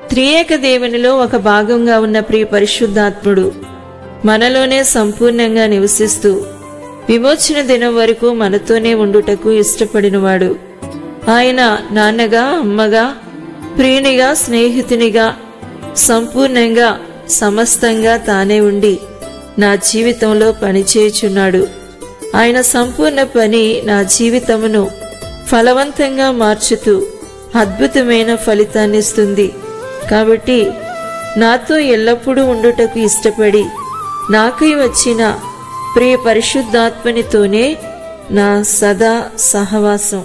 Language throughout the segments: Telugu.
త్రియేక దేవునిలో ఒక భాగంగా ఉన్న ప్రియ పరిశుద్ధాత్ముడు మనలోనే సంపూర్ణంగా నివసిస్తూ విమోచన దినం వరకు మనతోనే ఉండుటకు ఇష్టపడినవాడు ఆయన నాన్నగా అమ్మగా ప్రియునిగా స్నేహితునిగా సంపూర్ణంగా సమస్తంగా తానే ఉండి నా జీవితంలో పనిచేయుచున్నాడు ఆయన సంపూర్ణ పని నా జీవితమును ఫలవంతంగా మార్చుతూ అద్భుతమైన ఫలితాన్నిస్తుంది కాబట్టి నాతో ఎల్లప్పుడూ ఉండుటకు ఇష్టపడి నాకై వచ్చిన ప్రియ పరిశుద్ధాత్మనితోనే నా సదా సహవాసం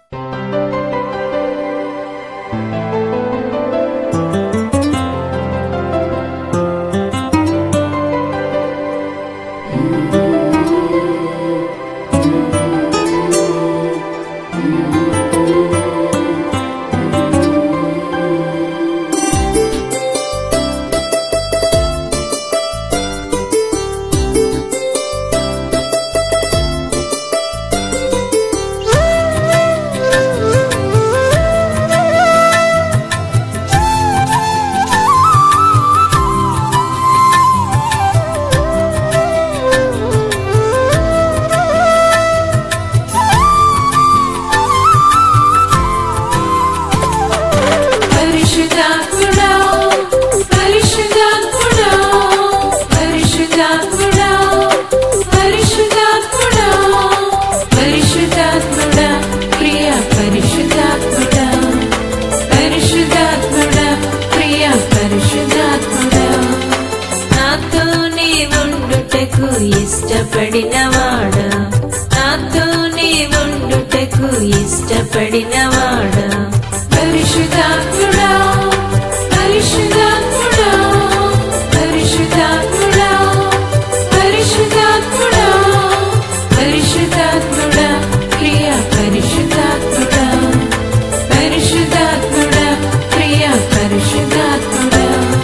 పరిశుద్ధాత్ముడా పరిశుద్ధాత్ముడా పరిశుద్ధాత్ముడా పరిశుద్ధాత్ముడా పరిశుద్ధాత్ముడా ప్రియ పరిశుద్ధాత్ముడా పరిశుద్ధాత్ముడా ప్రియ పరిశుద్ధాత్ముడా నాతోనే ఉండుటకు ఇష్టపడినవాడా నాతోనే ఉండుటకు ఇష్టపడినవాడా పరిశుద్ధాత్ముడా పరిశుద్ధాత్ముడా పరిశుద్ధాత్ముడా పరిశుద్ధాత్ముడా పరిశుద్ధాత్ముడా ప్రియ పరిశుద్ధాత్ముడా పరిశుద్ధాత్ముడా ప్రియ పరిశుద్ధాత్ముడా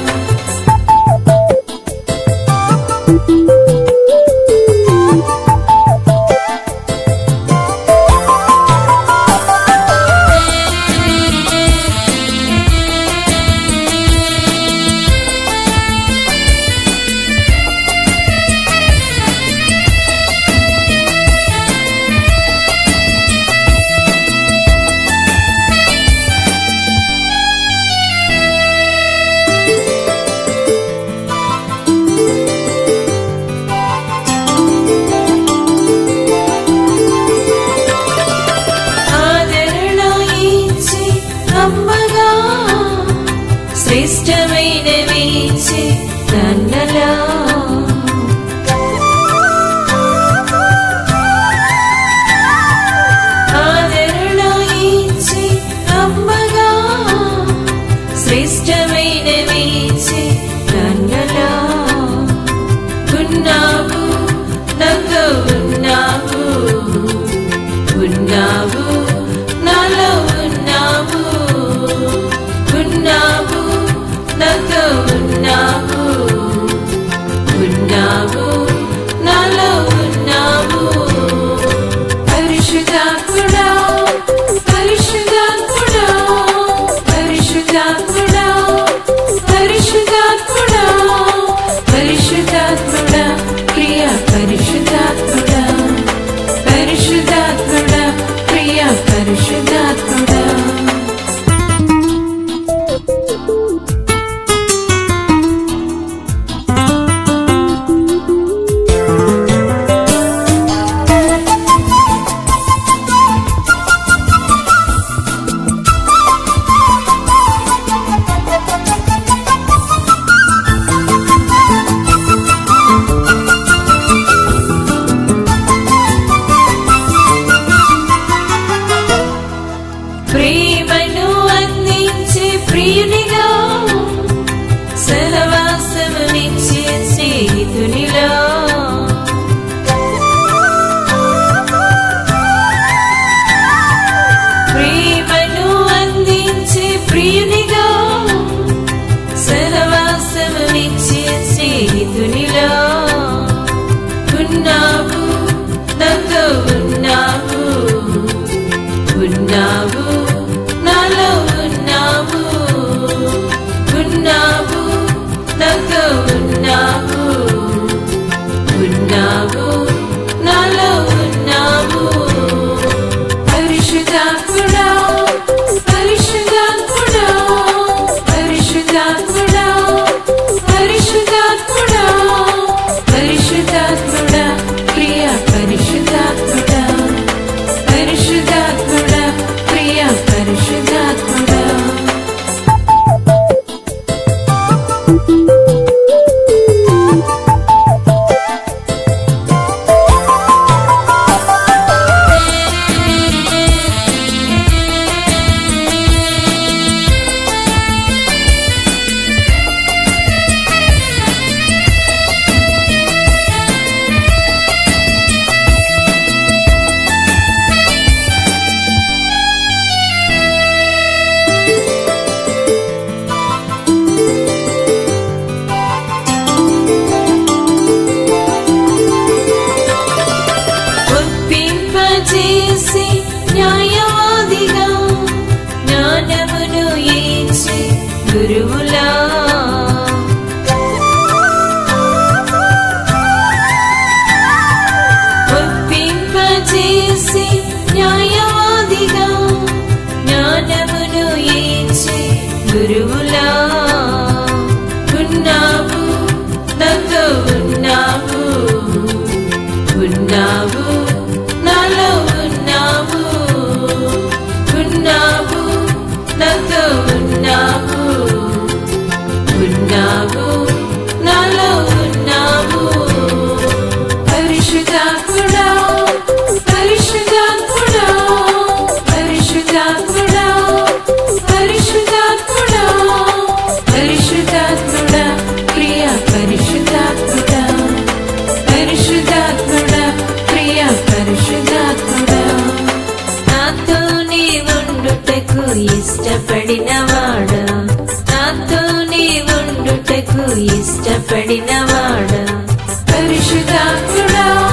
ఆదరణ ఇచ్చి అమ్మగా శ్రేష్టమైనవి ఇచ్చి నన్నలా ఆదరణ ఇచ్చి అమ్మగా శ్రేష్టమైనవి ఇచ్చి నన్నలా ఉన్నావు నాతో ఉన్నావు ఉన్నావు నాలో ఉన్నావు ఉన్నావు నాతో ఉన్నావు ఉన్నావు నాలో ఉన్నావు పరిశుద్ధాత్ముడా పరిశుద్ధాత్ముడా పరిశుద్ధాత్ముడా పరిశుద్ధాత్ముడా పరిశుద్ధాత్ముడా ప్రియ పరిశుద్ధాత్ముడా పరిశుద్ధాత్ముడా ప్రియ పరిశుద్ధాత్ముడా ప్రేమను అందించే ప్రియునిగా సహవాసమునిచ్చే స్నేహితునిలో ప్రేమను అందించే ప్రియునిగా సహవాసమునిచ్చే స్నేహితునిలో ఉన్నావు నాతో ఉన్నావు ఉన్నావు నాలో ఉన్నావు గురువులా ఒప్పింపజేసి న్యాయవాదిగా జ్ఞానమును ఇచ్చే గురువులా ఉన్నావు నాతో ఉన్నావు ఉన్నావు నాలో ఉన్నావు ఉన్నావు నాతో ఉన్నావు ఉన్నావు నాలో ఉన్నావు పరిశుద్ధాత్ముడా పరిశుద్ధాత్ముడా పరిశుద్ధాత్ముడా పరిశుద్ధాత్ముడా పరిశుద్ధాత్ముడా ప్రియ పరిశుద్ధాత్ముడా పరిశుద్ధాత్ముడా ప్రియ పరిశుద్ధాత్ముడా నాతోనే ఉండుటకు ఇష్టపడినవాడా నాతోనే ఉండుటకు ఇష్టపడినవాడా పరిశుద్ధాత్ముడా